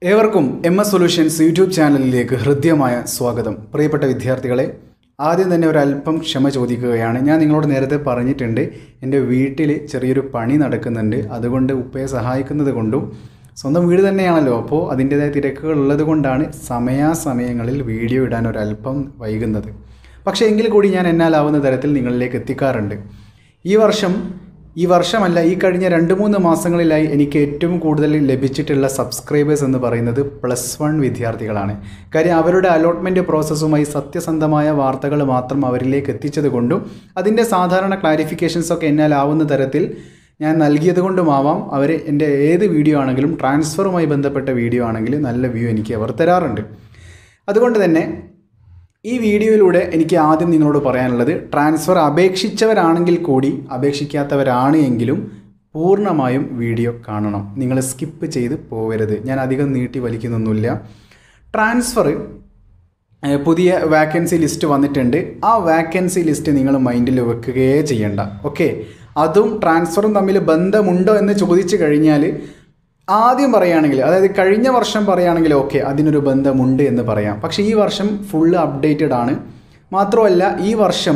ഏവർക്കും M S solutions YouTube ചാനലിലേക്ക് ഹൃദ്യമായ സ്വാഗതം പ്രിയപ്പെട്ട വിദ്യാർത്ഥികളെ ആദ്യം തന്നെ ഒരല്പം ക്ഷമ ചോദിക്കുകയാണ് ഞാൻ നിങ്ങളോട് നേരത്തെ പറഞ്ഞിട്ടുണ്ട് എൻ്റെ വീട്ടിൽ ചെറിയൊരു പണി നടക്കുന്നുണ്ട് അതുകൊണ്ട് ഉപ്പയെ സഹായിക്കുന്നത് കൊണ്ടും സ്വന്തം വീട് തന്നെയാണല്ലോ അപ്പോൾ അതിൻ്റേതായ തിരക്കുകൾ ഉള്ളത് കൊണ്ടാണ് സമയാസമയങ്ങളിൽ വീഡിയോ ഇടാൻ ഒരല്പം വൈകുന്നത് പക്ഷേ എങ്കിൽ കൂടി ഞാൻ എന്നാലാവുന്ന തരത്തിൽ നിങ്ങളിലേക്ക് എത്തിക്കാറുണ്ട് ഈ വർഷം ഈ വർഷമല്ല ഈ കഴിഞ്ഞ രണ്ട് മൂന്ന് മാസങ്ങളിലായി എനിക്ക് ഏറ്റവും കൂടുതൽ ലഭിച്ചിട്ടുള്ള സബ്സ്ക്രൈബേഴ്സ് എന്ന് പറയുന്നത് പ്ലസ് വൺ വിദ്യാർത്ഥികളാണ് കാര്യം അവരുടെ അലോട്ട്മെൻറ്റ് പ്രോസസ്സുമായി സത്യസന്ധമായ വാർത്തകൾ മാത്രം അവരിലേക്ക് എത്തിച്ചത് കൊണ്ടും അതിൻ്റെ സാധാരണ ക്ലാരിഫിക്കേഷൻസ് ഒക്കെ എന്നാലാവുന്ന തരത്തിൽ ഞാൻ നൽകിയത് കൊണ്ടുമാവാം അവർ എൻ്റെ ഏത് വീഡിയോ ആണെങ്കിലും ട്രാൻസ്ഫറുമായി ബന്ധപ്പെട്ട വീഡിയോ ആണെങ്കിലും നല്ല വ്യൂ എനിക്ക് അവർ തരാറുണ്ട് അതുകൊണ്ട് തന്നെ ഈ വീഡിയോയിലൂടെ എനിക്ക് ആദ്യം നിങ്ങളോട് പറയാനുള്ളത് ട്രാൻസ്ഫർ അപേക്ഷിച്ചവരാണെങ്കിൽ കൂടി അപേക്ഷിക്കാത്തവരാണ് എങ്കിലും പൂർണ്ണമായും വീഡിയോ കാണണം നിങ്ങൾ സ്കിപ്പ് ചെയ്ത് പോകരുത് ഞാൻ അധികം നീട്ടി വലിക്കുന്നൊന്നുമില്ല ട്രാൻസ്ഫർ ഏഹ് പുതിയ വാക്കൻസി ലിസ്റ്റ് വന്നിട്ടുണ്ട് ആ വാക്കൻസി ലിസ്റ്റ് നിങ്ങൾ മൈൻഡിൽ വെക്കുകയേ ചെയ്യണ്ട ഓക്കെ അതും ട്രാൻസ്ഫറും തമ്മിൽ ബന്ധമുണ്ടോ എന്ന് ചോദിച്ചു കഴിഞ്ഞാൽ ആദ്യം പറയുകയാണെങ്കിൽ അതായത് കഴിഞ്ഞ വർഷം പറയുകയാണെങ്കിൽ ഓക്കെ അതിനൊരു ബന്ധമുണ്ട് എന്ന് പറയാം പക്ഷേ ഈ വർഷം ഫുള്ള് അപ്ഡേറ്റഡ് ആണ് മാത്രമല്ല ഈ വർഷം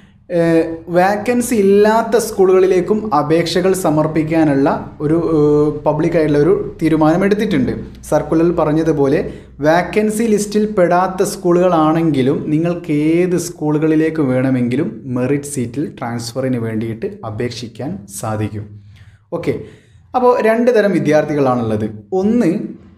വാക്കൻസി ഇല്ലാത്ത സ്കൂളുകളിലേക്കും അപേക്ഷകൾ സമർപ്പിക്കാനുള്ള ഒരു പബ്ലിക് ആയിട്ടുള്ള ഒരു തീരുമാനമെടുത്തിട്ടുണ്ട് സർക്കുലറിൽ പറഞ്ഞതുപോലെ വാക്കൻസി ലിസ്റ്റിൽ പെടാത്ത സ്കൂളുകളാണെങ്കിലും നിങ്ങൾക്ക് ഏത് സ്കൂളുകളിലേക്ക് വേണമെങ്കിലും മെറിറ്റ് സീറ്റിൽ ട്രാൻസ്ഫറിന് വേണ്ടിയിട്ട് അപേക്ഷിക്കാൻ സാധിക്കും ഓക്കെ അപ്പോൾ രണ്ട് തരം വിദ്യാർത്ഥികളാണുള്ളത് ഒന്ന്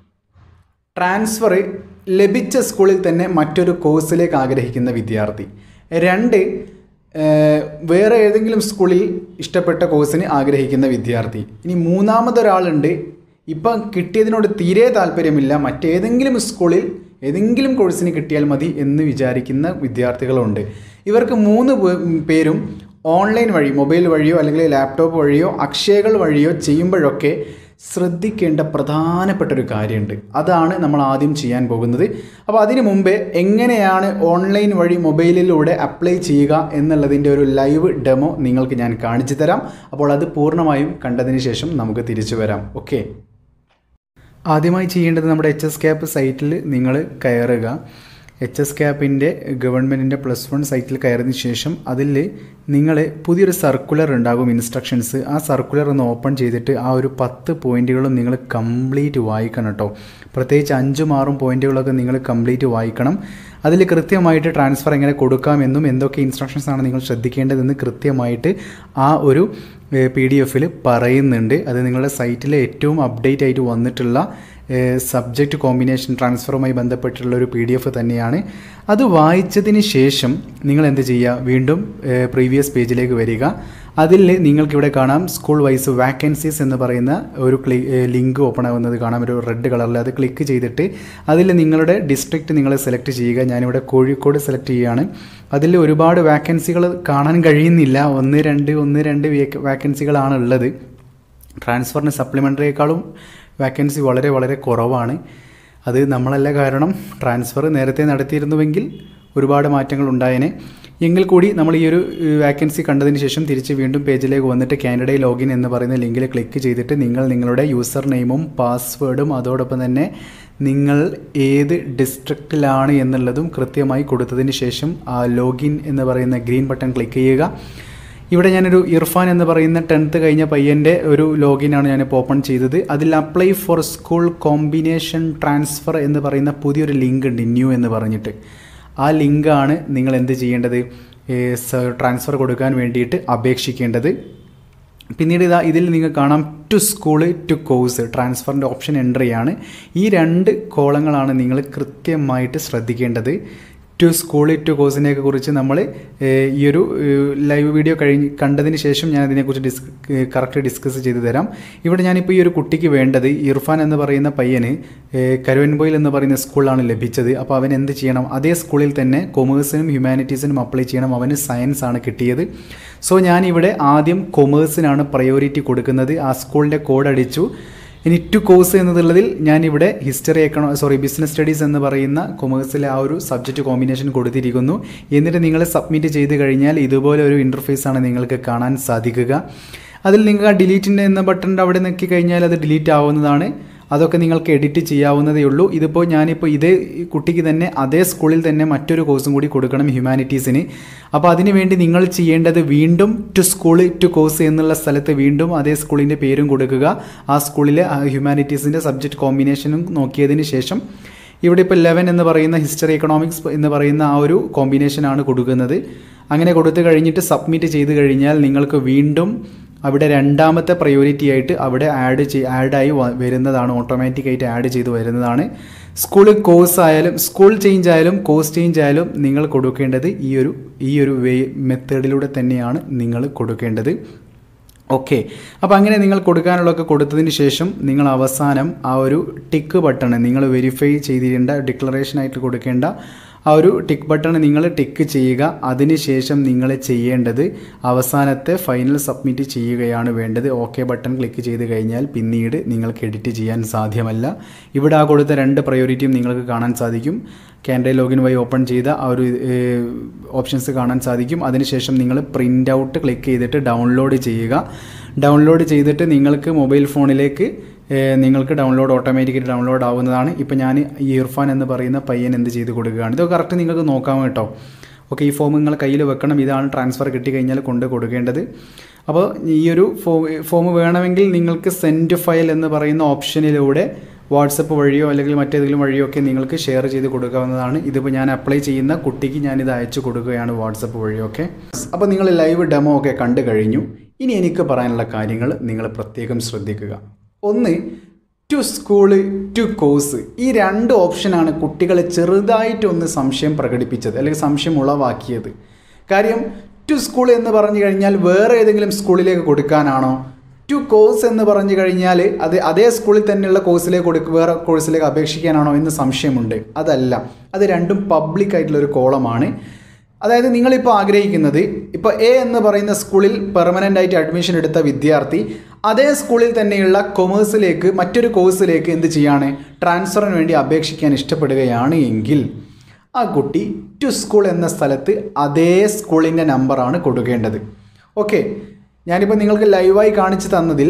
ട്രാൻസ്ഫർ ലഭിച്ച സ്കൂളിൽ തന്നെ മറ്റൊരു കോഴ്സിലേക്ക് ആഗ്രഹിക്കുന്ന വിദ്യാർത്ഥി രണ്ട് ഏഹ്, വേറെ ഏതെങ്കിലും സ്കൂളിൽ ഇഷ്ടപ്പെട്ട കോഴ്സിന് ആഗ്രഹിക്കുന്ന വിദ്യാർത്ഥി ഇനി മൂന്നാമതൊരാളുണ്ട് ഇപ്പം കിട്ടിയതിനോട് തീരെ താല്പര്യമില്ല മറ്റേതെങ്കിലും സ്കൂളിൽ ഏതെങ്കിലും കോഴ്സിന് കിട്ടിയാൽ മതി എന്ന് വിചാരിക്കുന്ന വിദ്യാർത്ഥികളുണ്ട് ഇവർക്ക് മൂന്ന് പേ- പേരും ഓൺലൈൻ വഴി മൊബൈൽ വഴിയോ അല്ലെങ്കിൽ ലാപ്ടോപ്പ് വഴിയോ അക്ഷയകൾ വഴിയോ ചെയ്യുമ്പോഴൊക്കെ ശ്രദ്ധിക്കേണ്ട പ്രധാനപ്പെട്ട ഒരു കാര്യമുണ്ട് അതാണ് നമ്മൾ ആദ്യം ചെയ്യാൻ പോകുന്നത് അപ്പോൾ അതിനു മുമ്പേ എങ്ങനെയാണ് ഓൺലൈൻ വഴി മൊബൈലിലൂടെ അപ്ലൈ ചെയ്യുക എന്നുള്ളതിൻ്റെ ഒരു ലൈവ് ഡെമോ നിങ്ങൾക്ക് ഞാൻ കാണിച്ചു തരാം അപ്പോൾ അത് പൂർണ്ണമായും കണ്ടതിന് ശേഷം നമുക്ക് തിരിച്ചു വരാം ഓക്കെ ആദ്യമായി ചെയ്യേണ്ടത് നമ്മുടെ എച്ച് എസ് ക്യാപ്പ് സൈറ്റിൽ നിങ്ങൾ കയറുക എച്ച് എസ് ക്യാപ്പിൻ്റെ ഗവൺമെൻറ്റിൻ്റെ പ്ലസ് വൺ സൈറ്റിൽ കയറിയതിന് ശേഷം അതിൽ നിങ്ങൾ പുതിയൊരു സർക്കുലർ ഉണ്ടാകും ഇൻസ്ട്രക്ഷൻസ് ആ സർക്കുലർ ഒന്ന് ഓപ്പൺ ചെയ്തിട്ട് ആ ഒരു പത്ത് പോയിൻറ്റുകളും നിങ്ങൾ കംപ്ലീറ്റ് വായിക്കണം കേട്ടോ പ്രത്യേകിച്ച് അഞ്ചും ആറും പോയിൻറ്റുകളൊക്കെ നിങ്ങൾ കംപ്ലീറ്റ് വായിക്കണം അതിൽ കൃത്യമായിട്ട് ട്രാൻസ്ഫർ എങ്ങനെ കൊടുക്കാമെന്നും എന്തൊക്കെ ഇൻസ്ട്രക്ഷൻസ് ആണ് നിങ്ങൾ ശ്രദ്ധിക്കേണ്ടതെന്ന് കൃത്യമായിട്ട് ആ ഒരു പി ഡി എഫിൽ പറയുന്നുണ്ട് അത് നിങ്ങളുടെ സൈറ്റിലെ ഏറ്റവും അപ്ഡേറ്റ് ആയിട്ട് വന്നിട്ടുള്ള സബ്ജക്റ്റ് കോമ്പിനേഷൻ ട്രാൻസ്ഫറുമായി ബന്ധപ്പെട്ടുള്ള ഒരു പി ഡി എഫ് തന്നെയാണ് അത് വായിച്ചതിന് ശേഷം നിങ്ങൾ എന്ത് ചെയ്യുക വീണ്ടും പ്രീവിയസ് പേജിലേക്ക് വരിക അതിൽ നിങ്ങൾക്കിവിടെ കാണാം സ്കൂൾ വൈസ് വാക്കൻസീസ് എന്ന് പറയുന്ന ഒരു ക്ലി ലിങ്ക് ഓപ്പൺ ആകുന്നത് കാണാം ഒരു റെഡ് കളറിൽ അത് ക്ലിക്ക് ചെയ്തിട്ട് അതിൽ നിങ്ങളുടെ ഡിസ്ട്രിക്റ്റ് നിങ്ങൾ സെലക്ട് ചെയ്യുക ഞാനിവിടെ കോഴിക്കോട് സെലക്ട് ചെയ്യുകയാണ് അതിൽ ഒരുപാട് വാക്കൻസികൾ കാണാൻ കഴിയുന്നില്ല ഒന്ന് രണ്ട് ഒന്ന് രണ്ട് വാക്കൻസികളാണ് ഉള്ളത് ട്രാൻസ്ഫറിന് സപ്ലിമെൻ്ററിയേക്കാളും വാക്കൻസി വളരെ വളരെ കുറവാണ് അത് നമ്മളല്ല കാരണം ട്രാൻസ്ഫർ നേരത്തെ നടത്തിയിരുന്നുവെങ്കിൽ ഒരുപാട് മാറ്റങ്ങൾ ഉണ്ടായേനെ എങ്കിൽ കൂടി നമ്മൾ ഈ ഒരു വാക്കൻസി കണ്ടതിന് ശേഷം തിരിച്ച് വീണ്ടും പേജിലേക്ക് വന്നിട്ട് കാൻഡിഡേറ്റ് ലോഗിൻ എന്ന് പറയുന്ന ലിങ്കിൽ ക്ലിക്ക് ചെയ്തിട്ട് നിങ്ങൾ നിങ്ങളുടെ യൂസർ നെയിമും പാസ്വേഡും അതോടൊപ്പം തന്നെ നിങ്ങൾ ഏത് ഡിസ്ട്രിക്റ്റിലാണ് എന്നുള്ളതും കൃത്യമായി കൊടുത്തതിന് ശേഷം ആ ലോഗിൻ എന്ന് പറയുന്ന ഗ്രീൻ ബട്ടൺ ക്ലിക്ക് ചെയ്യുക ഇവിടെ ഞാനൊരു ഇർഫാൻ എന്ന് പറയുന്ന ടെൻത്ത് കഴിഞ്ഞ പയ്യൻ്റെ ഒരു ലോഗിനാണ് ഞാനിപ്പോൾ ഓപ്പൺ ചെയ്തത് അതിൽ apply for school combination transfer എന്ന് പറയുന്ന പുതിയൊരു ലിങ്ക് ഉണ്ട് ന്യൂ എന്ന് പറഞ്ഞിട്ട് ആ ലിങ്കാണ് നിങ്ങൾ എന്ത് ചെയ്യേണ്ടത് ട്രാൻസ്ഫർ കൊടുക്കാൻ വേണ്ടിയിട്ട് അപേക്ഷിക്കേണ്ടത് പിന്നീട് ഇതാ ഇതിൽ നിങ്ങൾക്ക് കാണാം ടു സ്കൂള് ടു കോഴ്സ് ട്രാൻസ്ഫറിൻ്റെ ഓപ്ഷൻ എൻട്രി ആണ് ഈ രണ്ട് കോളങ്ങളാണ് നിങ്ങൾ കൃത്യമായിട്ട് ശ്രദ്ധിക്കേണ്ടത് ടു സ്കൂൾ ടു കോഴ്സിനെയൊക്കെ കുറിച്ച് നമ്മൾ ഏഹ്, ഈ ഒരു ഏഹ്, ലൈവ് വീഡിയോ കഴിഞ്ഞ് കണ്ടതിന് ശേഷം ഞാൻ ഇതിനെക്കുറിച്ച് ഡിസ് കറക്റ്റ് ഡിസ്കസ് ചെയ്തു തരാം ഇവിടെ ഞാനിപ്പോൾ ഈ ഒരു കുട്ടിക്ക് വേണ്ടത് ഇർഫാൻ എന്ന് പറയുന്ന പയ്യന് ഏഹ്, കരുവൻപോയിൽ എന്ന് പറയുന്ന സ്കൂളിലാണ് ലഭിച്ചത് അപ്പോൾ അവൻ എന്ത് ചെയ്യണം അതേ സ്കൂളിൽ തന്നെ കൊമേഴ്സിനും ഹ്യൂമാനിറ്റീസിനും അപ്ലൈ ചെയ്യണം അവന് സയൻസ് ആണ് കിട്ടിയത് സോ ഞാനിവിടെ ആദ്യം കൊമേഴ്സിനാണ് പ്രയോറിറ്റി കൊടുക്കുന്നത് ആ സ്കൂളിൻ്റെ കോഡ് അടിച്ചു ഇനി ടു കോഴ്സ് എന്നതുള്ളതിൽ ഞാനിവിടെ ഹിസ്റ്ററി എക്കണോ സോറി ബിസിനസ് സ്റ്റഡീസ് എന്ന് പറയുന്ന കൊമേഴ്സിലെ ആ ഒരു സബ്ജക്റ്റ് കോമ്പിനേഷൻ കൊടുത്തിരിക്കുന്നു എന്നിട്ട് നിങ്ങൾ സബ്മിറ്റ് ചെയ്ത് കഴിഞ്ഞാൽ ഇതുപോലെ ഒരു ഇൻ്റർഫേസ് ആണ് നിങ്ങൾക്ക് കാണാൻ സാധിക്കുക അതിൽ നിങ്ങൾക്ക് ആ ഡിലീറ്റിൻ്റെ എന്ന ബട്ടൺ അവിടെ നോക്കി കഴിഞ്ഞാൽ അത് ഡിലീറ്റ് ആവുന്നതാണ് അതൊക്കെ നിങ്ങൾക്ക് എഡിറ്റ് ചെയ്യാവുന്നതേ ഉള്ളൂ ഇതിപ്പോൾ ഞാനിപ്പോൾ ഇതേ കുട്ടിക്ക് തന്നെ അതേ സ്കൂളിൽ തന്നെ മറ്റൊരു കോഴ്സും കൂടി കൊടുക്കണം ഹ്യൂമാനിറ്റീസിന് അപ്പോൾ അതിന് വേണ്ടി നിങ്ങൾ ചെയ്യേണ്ടത് വീണ്ടും ടു സ്കൂൾ ടു കോഴ്സ് എന്നുള്ള സ്ഥലത്ത് വീണ്ടും അതേ സ്കൂളിൻ്റെ പേരും കൊടുക്കുക ആ സ്കൂളിലെ ഹ്യൂമാനിറ്റീസിൻ്റെ സബ്ജക്റ്റ് കോമ്പിനേഷനും നോക്കിയതിന് ശേഷം ഇവിടെ ഇപ്പോൾ ലെവൻ എന്ന് പറയുന്ന ഹിസ്റ്ററി എക്കണോമിക്സ് എന്ന് പറയുന്ന ആ ഒരു കോമ്പിനേഷനാണ് കൊടുക്കുന്നത് അങ്ങനെ കൊടുത്തു കഴിഞ്ഞിട്ട് സബ്മിറ്റ് ചെയ്ത് കഴിഞ്ഞാൽ നിങ്ങൾക്ക് വീണ്ടും അവിടെ രണ്ടാമത്തെ പ്രയോറിറ്റി ആയിട്ട് അവിടെ ആഡ് ചെയ് ആഡായി വ- വരുന്നതാണ് ഓട്ടോമാറ്റിക്കായിട്ട് ആഡ് ചെയ്ത് വരുന്നതാണ് സ്കൂൾ കോഴ്സ് ആയാലും സ്കൂൾ ചേഞ്ച് ആയാലും കോഴ്സ് ചേഞ്ച് ആയാലും നിങ്ങൾ കൊടുക്കേണ്ടത് ഈ ഒരു ഈ ഒരു വേ മെത്തേഡിലൂടെ തന്നെയാണ് നിങ്ങൾ കൊടുക്കേണ്ടത് ഓക്കെ അപ്പോൾ അങ്ങനെ നിങ്ങൾ കൊടുക്കാനുള്ളതൊക്കെ കൊടുത്തതിന് ശേഷം നിങ്ങൾ അവസാനം ആ ഒരു ടിക്ക് ബട്ടൺ നിങ്ങൾ വെരിഫൈ ചെയ്തിടേണ്ട ഡിക്ലറേഷനായിട്ട് കൊടുക്കേണ്ട ആ ഒരു ടിക്ക് ബട്ടൺ നിങ്ങൾ ടിക്ക് ചെയ്യുക അതിനുശേഷം നിങ്ങൾ ചെയ്യേണ്ടത് അവസാനത്തെ ഫൈനൽ സബ്മിറ്റ് ചെയ്യുകയാണ് വേണ്ടത് ഓക്കെ ബട്ടൺ ക്ലിക്ക് ചെയ്ത് കഴിഞ്ഞാൽ പിന്നീട് നിങ്ങൾക്ക് എഡിറ്റ് ചെയ്യാൻ സാധ്യമല്ല ഇവിടെ ആ കൊടുത്ത രണ്ട് പ്രയോറിറ്റിയും നിങ്ങൾക്ക് കാണാൻ സാധിക്കും ക്യാൻഡ ലോഗിൻ വഴി ഓപ്പൺ ചെയ്ത ആ ഒരു ഓപ്ഷൻസ് കാണാൻ സാധിക്കും അതിനുശേഷം നിങ്ങൾ പ്രിൻ്റ് ഔട്ട് ക്ലിക്ക് ചെയ്തിട്ട് ഡൗൺലോഡ് ചെയ്യുക ഡൗൺലോഡ് ചെയ്തിട്ട് നിങ്ങൾക്ക് മൊബൈൽ ഫോണിലേക്ക് ഏഹ്, നിങ്ങൾക്ക് ഡൗൺലോഡ് ഓട്ടോമാറ്റിക്കലി ഡൗൺലോഡ് ആവുന്നതാണ് ഇപ്പോൾ ഞാൻ ഈ ഇർഫാൻ എന്ന് പറയുന്ന പയ്യൻ എന്ത് ചെയ്ത് കൊടുക്കുകയാണ് ഇത് കറക്റ്റ് നിങ്ങൾക്ക് നോക്കാം കേട്ടോ ഓക്കെ ഈ ഫോം നിങ്ങൾ കയ്യിൽ വെക്കണം ഇതാണ് ട്രാൻസ്ഫർ കിട്ടിക്കഴിഞ്ഞാൽ കൊണ്ട് കൊടുക്കേണ്ടത് അപ്പോൾ ഈ ഒരു ഫോ ഫോം വേണമെങ്കിൽ നിങ്ങൾക്ക് സെൻഡ് ഫയൽ എന്ന് പറയുന്ന ഓപ്ഷനിലൂടെ വാട്സപ്പ് വഴിയോ അല്ലെങ്കിൽ മറ്റേതെങ്കിലും വഴിയോ ഒക്കെ നിങ്ങൾക്ക് ഷെയർ ചെയ്ത് കൊടുക്കാവുന്നതാണ് ഇതിപ്പോൾ ഞാൻ അപ്ലൈ ചെയ്യുന്ന കുട്ടിക്ക് ഞാനിത് അയച്ചു കൊടുക്കുകയാണ് വാട്സപ്പ് വഴി ഒക്കെ അപ്പോൾ നിങ്ങൾ ലൈവ് ഡെമോ ഒക്കെ കണ്ടു കഴിഞ്ഞു ഇനി എനിക്ക് പറയാനുള്ള കാര്യങ്ങൾ നിങ്ങൾ പ്രത്യേകം ശ്രദ്ധിക്കുക ഒന്ന് ടു സ്കൂള് ടു കോഴ്സ് ഈ രണ്ട് ഓപ്ഷനാണ് കുട്ടികളെ ചെറുതായിട്ടൊന്ന് സംശയം പ്രകടിപ്പിച്ചത് അല്ലെങ്കിൽ സംശയം ഉളവാക്കിയത് കാര്യം ടു സ്കൂൾ എന്ന് പറഞ്ഞു കഴിഞ്ഞാൽ വേറെ ഏതെങ്കിലും സ്കൂളിലേക്ക് കൊടുക്കാനാണോ ടു കോഴ്സ് എന്ന് പറഞ്ഞു കഴിഞ്ഞാൽ അത് അതേ സ്കൂളിൽ തന്നെയുള്ള കോഴ്സിലേക്ക് കൊടുക്കുക വേറെ കോഴ്സിലേക്ക് അപേക്ഷിക്കാനാണോ എന്ന് സംശയമുണ്ട് അതല്ല അത് രണ്ടും പബ്ലിക് ആയിട്ടുള്ള ഒരു കോളമാണ് അതായത് നിങ്ങളിപ്പോൾ ആഗ്രഹിക്കുന്നത് ഇപ്പോൾ എ എന്ന് പറയുന്ന സ്കൂളിൽ പെർമനൻ്റ് ആയിട്ട് അഡ്മിഷൻ എടുത്ത വിദ്യാർത്ഥി അതേ സ്കൂളിൽ തന്നെയുള്ള കൊമേഴ്സിലേക്ക് മറ്റൊരു കോഴ്സിലേക്ക് എന്ത് ചെയ്യാണ് ട്രാൻസ്ഫറിന് വേണ്ടി അപേക്ഷിക്കാൻ ഇഷ്ടപ്പെടുകയാണ് എങ്കിൽ ആ കുട്ടി ടു സ്കൂൾ എന്ന സ്ഥലത്ത് അതേ സ്കൂളിൻ്റെ നമ്പറാണ് കൊടുക്കേണ്ടത് ഓക്കെ ഞാനിപ്പോൾ നിങ്ങൾക്ക് ലൈവായി കാണിച്ചു തന്നതിൽ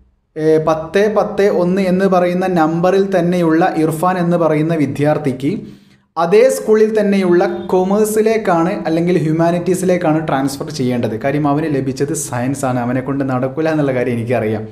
ഏ, പത്ത് പത്ത് ഒന്ന് എന്ന് പറയുന്ന നമ്പറിൽ തന്നെയുള്ള ഇർഫാൻ എന്ന് പറയുന്ന വിദ്യാർത്ഥിക്ക് അതേ സ്കൂളിൽ തന്നെയുള്ള കൊമേഴ്സിലേക്കാണ് അല്ലെങ്കിൽ ഹ്യൂമാനിറ്റീസിലേക്കാണ് ട്രാൻസ്ഫർ ചെയ്യേണ്ടത് കാര്യം അവന് ലഭിച്ചത് സയൻസ് ആണ് അവനെ കൊണ്ട് നടക്കില്ല എന്നുള്ള കാര്യം എനിക്കറിയാം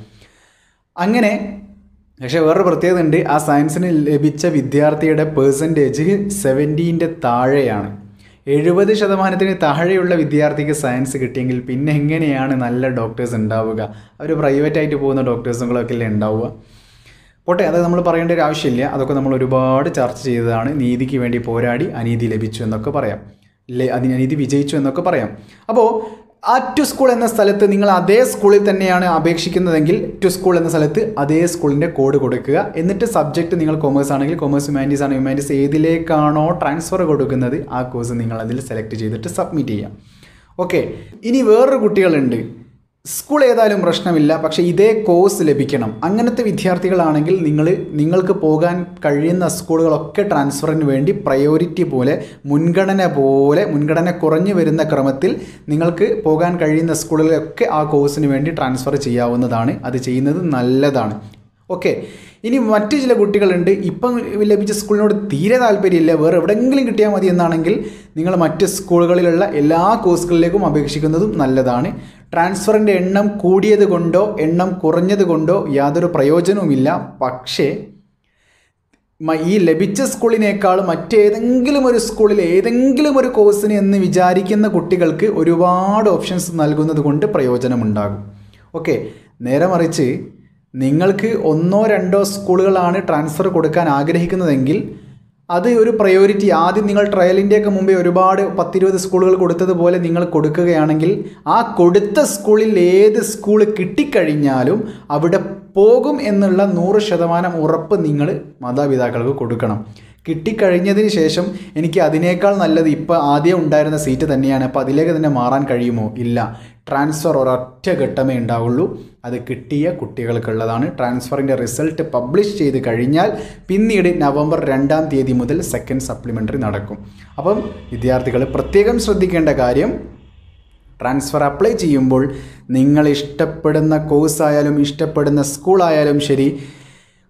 അങ്ങനെ പക്ഷേ വേറൊരു പ്രത്യേകത ഉണ്ട് ആ സയൻസിന് ലഭിച്ച വിദ്യാർത്ഥിയുടെ പേഴ്സൻറ്റേജ് സെവൻറ്റീൻ്റെ താഴെയാണ് എഴുപത് ശതമാനത്തിന് താഴെയുള്ള വിദ്യാർത്ഥിക്ക് സയൻസ് കിട്ടിയെങ്കിൽ പിന്നെ എങ്ങനെയാണ് നല്ല ഡോക്ടേഴ്സ് ഉണ്ടാവുക അവർ പ്രൈവറ്റായിട്ട് പോകുന്ന ഡോക്ടേഴ്സുകളൊക്കെ അല്ലേ ഉണ്ടാവുക പോട്ടെ അത് നമ്മൾ പറയേണ്ട ഒരു ആവശ്യമില്ല അതൊക്കെ നമ്മൾ ഒരുപാട് ചർച്ച ചെയ്തതാണ് നീതിക്ക് വേണ്ടി പോരാടി അനീതി ലഭിച്ചു എന്നൊക്കെ പറയാം ഇല്ലേ അതിന് അനീതി വിജയിച്ചു എന്നൊക്കെ പറയാം അപ്പോൾ ആ ടു സ്കൂൾ എന്ന സ്ഥലത്ത് നിങ്ങൾ അതേ സ്കൂളിൽ തന്നെയാണ് അപേക്ഷിക്കുന്നതെങ്കിൽ ടു സ്കൂൾ എന്ന സ്ഥലത്ത് അതേ സ്കൂളിൻ്റെ കോഡ് കൊടുക്കുക എന്നിട്ട് സബ്ജക്റ്റ് നിങ്ങൾ കൊമേഴ്സ് ആണെങ്കിൽ കൊമേഴ്സ് ഹ്യൂമാനിറ്റീസ് ആണ് ഹ്യൂമാനിറ്റീസ് ഏതിലേക്കാണോ ട്രാൻസ്ഫർ കൊടുക്കുന്നത് ആ കോഴ്സ് നിങ്ങൾ അതിൽ സെലക്ട് ചെയ്തിട്ട് സബ്മിറ്റ് ചെയ്യാം ഓക്കെ ഇനി വേറൊരു കുട്ടികളുണ്ട് സ്കൂൾ ഏതായാലും പ്രശ്നമില്ല പക്ഷേ ഇതേ കോഴ്സ് ലഭിക്കണം അങ്ങനത്തെ വിദ്യാർത്ഥികളാണെങ്കിൽ നിങ്ങൾ നിങ്ങൾക്ക് പോകാൻ കഴിയുന്ന സ്കൂളുകളൊക്കെ ട്രാൻസ്ഫറിന് വേണ്ടി പ്രയോറിറ്റി പോലെ മുൻഗണന പോലെ മുൻഗണന കുറഞ്ഞു വരുന്ന ക്രമത്തിൽ നിങ്ങൾക്ക് പോകാൻ കഴിയുന്ന സ്കൂളുകളിലൊക്കെ ആ കോഴ്സിന് വേണ്ടി ട്രാൻസ്ഫർ ചെയ്യാവുന്നതാണ് അത് ചെയ്യുന്നത് നല്ലതാണ് ഓക്കെ ഇനി മറ്റു ചില കുട്ടികളുണ്ട് ഇപ്പം ലഭിച്ച സ്കൂളിനോട് തീരെ താല്പര്യമില്ല വേറെ എവിടെയെങ്കിലും കിട്ടിയാൽ മതി എന്നാണെങ്കിൽ നിങ്ങൾ മറ്റ് സ്കൂളുകളിലുള്ള എല്ലാ കോഴ്സുകളിലേക്കും അപേക്ഷിക്കുന്നതും നല്ലതാണ് ട്രാൻസ്ഫറിൻ്റെ എണ്ണം കൂടിയത് കൊണ്ടോ എണ്ണം കുറഞ്ഞത് കൊണ്ടോ യാതൊരു പ്രയോജനവുമില്ല പക്ഷേ മ- ഈ ലഭിച്ച സ്കൂളിനേക്കാൾ മറ്റേതെങ്കിലും ഒരു സ്കൂളിൽ ഏതെങ്കിലും ഒരു കോഴ്സിന് എന്ന് വിചാരിക്കുന്ന കുട്ടികൾക്ക് ഒരുപാട് ഓപ്ഷൻസ് നൽകുന്നത് കൊണ്ട് പ്രയോജനമുണ്ടാകും ഓക്കെ നേരെ മറിച്ച് നിങ്ങൾക്ക് ഒന്നോ രണ്ടോ സ്കൂളുകളാണ് ട്രാൻസ്ഫർ കൊടുക്കാൻ ആഗ്രഹിക്കുന്നതെങ്കിൽ അത് ഒരു പ്രയോറിറ്റി ആദ്യം നിങ്ങൾ ട്രയലിൻ്റെയൊക്കെ മുമ്പേ ഒരുപാട് പത്തിരുപത് സ്കൂളുകൾ കൊടുത്തതുപോലെ നിങ്ങൾ കൊടുക്കുകയാണെങ്കിൽ ആ കൊടുത്ത സ്കൂളിൽ ഏത് സ്കൂൾ കിട്ടിക്കഴിഞ്ഞാലും അവിടെ പോകും എന്നുള്ള നൂറ് ശതമാനം ഉറപ്പ് നിങ്ങൾ മാതാപിതാക്കൾക്ക് കൊടുക്കണം കിട്ടിക്കഴിഞ്ഞതിന് ശേഷം എനിക്ക് അതിനേക്കാൾ നല്ലത് ഇപ്പോൾ ആദ്യം ഉണ്ടായിരുന്ന സീറ്റ് തന്നെയാണ് അപ്പോൾ അതിലേക്ക് തന്നെ മാറാൻ കഴിയുമോ ഇല്ല ട്രാൻസ്ഫർ ഒരൊറ്റ ഘട്ടമേ ഉണ്ടാവുള്ളൂ അത് കിട്ടിയ കുട്ടികൾക്കുള്ളതാണ് ട്രാൻസ്ഫറിൻ്റെ റിസൾട്ട് പബ്ലിഷ് ചെയ്ത് കഴിഞ്ഞാൽ പിന്നീട് നവംബർ രണ്ടാം തീയതി മുതൽ സെക്കൻഡ് സപ്ലിമെൻ്ററി നടക്കും അപ്പം വിദ്യാർത്ഥികൾ പ്രത്യേകം ശ്രദ്ധിക്കേണ്ട കാര്യം ട്രാൻസ്ഫർ അപ്ലൈ ചെയ്യുമ്പോൾ നിങ്ങൾ ഇഷ്ടപ്പെടുന്ന കോഴ്സായാലും ഇഷ്ടപ്പെടുന്ന സ്കൂളായാലും ശരി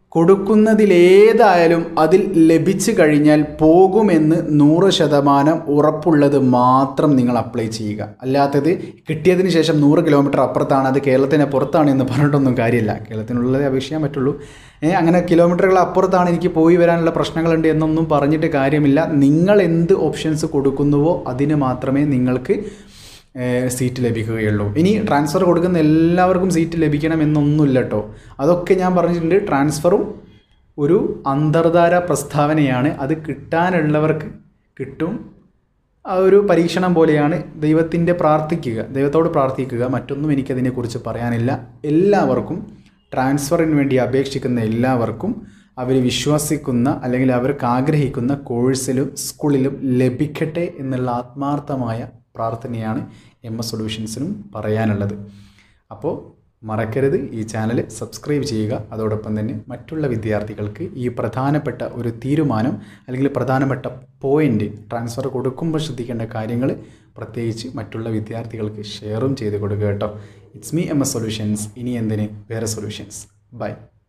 കൊടുക്കുന്നതിലേതായാലും അതിൽ ലഭിച്ചു കഴിഞ്ഞാൽ പോകുമെന്ന് നൂറ് ശതമാനം ഉറപ്പുള്ളത് മാത്രം നിങ്ങൾ അപ്ലൈ ചെയ്യുക അല്ലാത്തത് കിട്ടിയതിന് ശേഷം നൂറ് കിലോമീറ്റർ അപ്പുറത്താണ് അത് കേരളത്തിന് പുറത്താണ് എന്ന് പറഞ്ഞിട്ടൊന്നും കാര്യമില്ല കേരളത്തിനുള്ളതേ അപേക്ഷിക്കാൻ പറ്റുള്ളൂ ഏ, അങ്ങനെ കിലോമീറ്ററുകൾ അപ്പുറത്താണ് എനിക്ക് പോയി വരാനുള്ള പ്രശ്നങ്ങളുണ്ട് എന്നൊന്നും പറഞ്ഞിട്ട് കാര്യമില്ല നിങ്ങൾ എന്ത് ഓപ്ഷൻസ് കൊടുക്കുന്നുവോ അതിന് മാത്രമേ നിങ്ങൾക്ക് ഏഹ് സീറ്റ് ലഭിക്കുകയുള്ളൂ ഇനി ട്രാൻസ്ഫർ കൊടുക്കുന്ന എല്ലാവർക്കും സീറ്റ് ലഭിക്കണം എന്നൊന്നുമില്ല കേട്ടോ അതൊക്കെ ഞാൻ പറഞ്ഞിട്ടുണ്ട് ട്രാൻസ്ഫറും ഒരു അന്തർധാര പ്രസ്താവനയാണ് അത് കിട്ടാനുള്ളവർക്ക് കിട്ടും ആ ഒരു പരീക്ഷണം പോലെയാണ് ദൈവത്തിൻ്റെ പ്രാർത്ഥിക്കുക ദൈവത്തോട് പ്രാർത്ഥിക്കുക മറ്റൊന്നും എനിക്കതിനെക്കുറിച്ച് പറയാനില്ല എല്ലാവർക്കും ട്രാൻസ്ഫറിന് വേണ്ടി അപേക്ഷിക്കുന്ന എല്ലാവർക്കും അവർ വിശ്വസിക്കുന്ന അല്ലെങ്കിൽ അവർക്ക് ആഗ്രഹിക്കുന്ന കോഴ്സിലും സ്കൂളിലും ലഭിക്കട്ടെ എന്നുള്ള ആത്മാർത്ഥമായ പ്രാർത്ഥനയാണ് എം എസ് സൊല്യൂഷൻസിനും പറയാനുള്ളത് അപ്പോൾ മറക്കരുത് ഈ ചാനൽ സബ്സ്ക്രൈബ് ചെയ്യുക അതോടൊപ്പം തന്നെ മറ്റുള്ള വിദ്യാർത്ഥികൾക്ക് ഈ പ്രധാനപ്പെട്ട ഒരു തീരുമാനം അല്ലെങ്കിൽ പ്രധാനപ്പെട്ട പോയിൻ്റ് ട്രാൻസ്ഫർ കൊടുക്കുമ്പോൾ ശ്രദ്ധിക്കേണ്ട കാര്യങ്ങൾ പ്രത്യേകിച്ച് മറ്റുള്ള വിദ്യാർത്ഥികൾക്ക് ഷെയറും ചെയ്ത് കൊടുക്കുക കേട്ടോ it's me M S solutions ഇനി എന്തിന് വേറെ സൊല്യൂഷൻസ് ബൈ